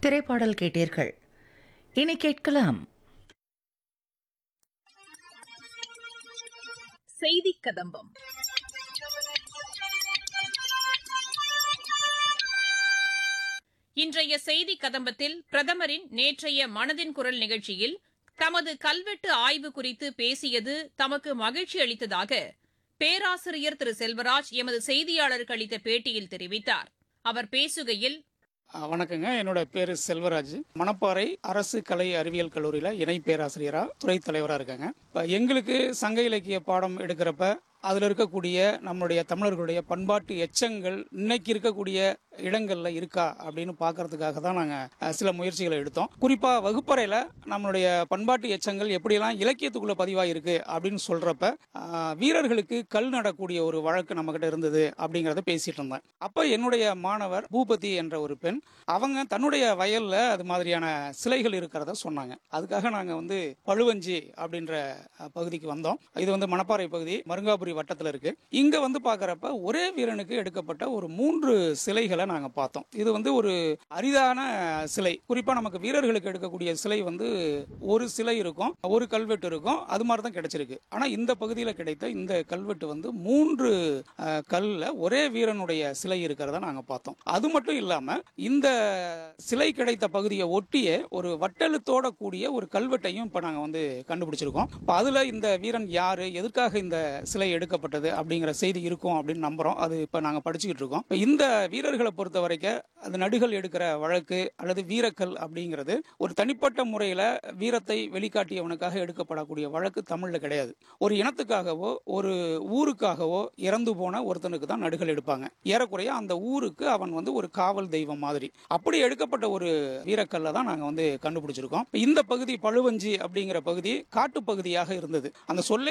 திரைப்பாடல் கேட்டீர்கள் இனி கேட்கலாம் செய்தி கதம்பம் இன்றைய செய்தி கதம்பத்தில் பிரதமரின் நேற்றைய மனதின் குரல் நிகழ்ச்சியில் தமது கல்வெட்டு ஆய்வு குறித்து பேசியது தமக்கு மகிழ்ச்சி அளித்ததாக பேராசிரியர் திரு செல்வராஜ் எமது செய்தியாளருக்கு அளித்த பேட்டியில் தெரிவித்தார் அவர் பேசுகையில் அஹ் வணக்கங்க என்னோட பேர் செல்வராஜ் மணப்பாறை அரசு கலை அறிவியல் கல்லூரியில் இணை பேராசிரியராக துறை தலைவராக இருக்காங்க இப்போ எங்களுக்கு சங்க இலக்கிய பாடம் எடுக்கிறப்ப அதில் இருக்கக்கூடிய நம்மளுடைய தமிழர்களுடைய பண்பாட்டு எச்சங்கள் இன்னைக்கு இருக்கக்கூடிய இடங்களில் இருக்கா அப்படின்னு பார்க்கறதுக்காக தான் நாங்கள் சில முயற்சிகளை எடுத்தோம் குறிப்பாக வகுப்பறையில் நம்மளுடைய பண்பாட்டு எச்சங்கள் எப்படியெல்லாம் இலக்கியத்துக்குள்ளே பதிவாயிருக்கு அப்படின்னு சொல்கிறப்ப வீரர்களுக்கு கல் நடக்கூடிய ஒரு வழக்கு நம்மக்கிட்ட இருந்தது அப்படிங்கிறத பேசிட்டு இருந்தேன் அப்போ என்னுடைய மாணவர் பூபதி என்ற ஒரு பெண் அவங்க தன்னுடைய வயல்ல அது மாதிரியான சிலைகள் இருக்கிறத சொன்னாங்க அதுக்காக நாங்கள் வந்து பழுவஞ்சி அப்படின்ற அஹ், பகுதிக்கு வந்தோம் இது வந்து மணப்பாறை பகுதி மருங்காபுரி வட்டத்தில் இருக்கு இங்க வந்து பார்க்கறப்ப ஒரே வீரனுக்கு எடுக்கப்பட்ட ஒரு மூன்று சிலைகளை நாங்கள் பார்த்தோம் இது வந்து ஒரு அரிதான சிலை குறிப்பாக நமக்கு வீரர்களுக்கு எடுக்கக்கூடிய சிலை வந்து ஒரு சிலை இருக்கும் ஒரு கல்வெட்டு இருக்கும் அது மாதிரி தான் கிடைச்சிருக்கு ஆனால் இந்த பகுதியில் கிடைத்த இந்த கல்வெட்டு வந்து மூன்று அஹ், கல்ல ஒரே வீரனுடைய சிலை இருக்கிறத நாங்கள் பார்த்தோம் அது மட்டும் இல்லாமல் இந்த சிலை கிடைத்த பகுதியை ஒட்டிய ஒரு வட்டெழுத்தோட கூடிய ஒரு கல்வெட்டையும் இப்போ நாங்கள் வந்து கண்டுபிடிச்சிருக்கோம் இப்போ அதில் இந்த வீரன் யாரு எதுக்காக இந்த சிலை எடுக்கப்பட்டது அப்படிங்கிற செய்தி இருக்கும் அப்படின்னு நம்புறோம் அது இப்போ நாங்கள் படிச்சுக்கிட்டு இருக்கோம் இப்ப இந்த வீரர்களை பொறுத்த வரைக்கும் அது நடுகள் எடுக்கிற வழக்கு அல்லது வீரக்கல் அப்படிங்கிறது ஒரு தனிப்பட்ட முறையில் வீரத்தை வெளிக்காட்டியவனுக்காக எடுக்கப்படக்கூடிய வழக்கு தமிழில் கிடையாது ஒரு இனத்துக்காகவோ ஒரு ஊருக்காகவோ இறந்து போன ஒருத்தனுக்கு தான் நடுகள் எடுப்பாங்க ஏறக்குறைய அந்த ஊருக்கு அவன் வந்து ஒரு காவல் தெய்வம் மாதிரி அப்படி எடுக்கப்பட்ட ஒரு வீரக்கல்லை தான் நாங்கள் வந்து கண்டுபிடிச்சிருக்கோம் இந்த பகுதி பழுவஞ்சி அப்படிங்கிற பகுதி காட்டுப் பகுதியாக இருந்தது அந்த சொல்லே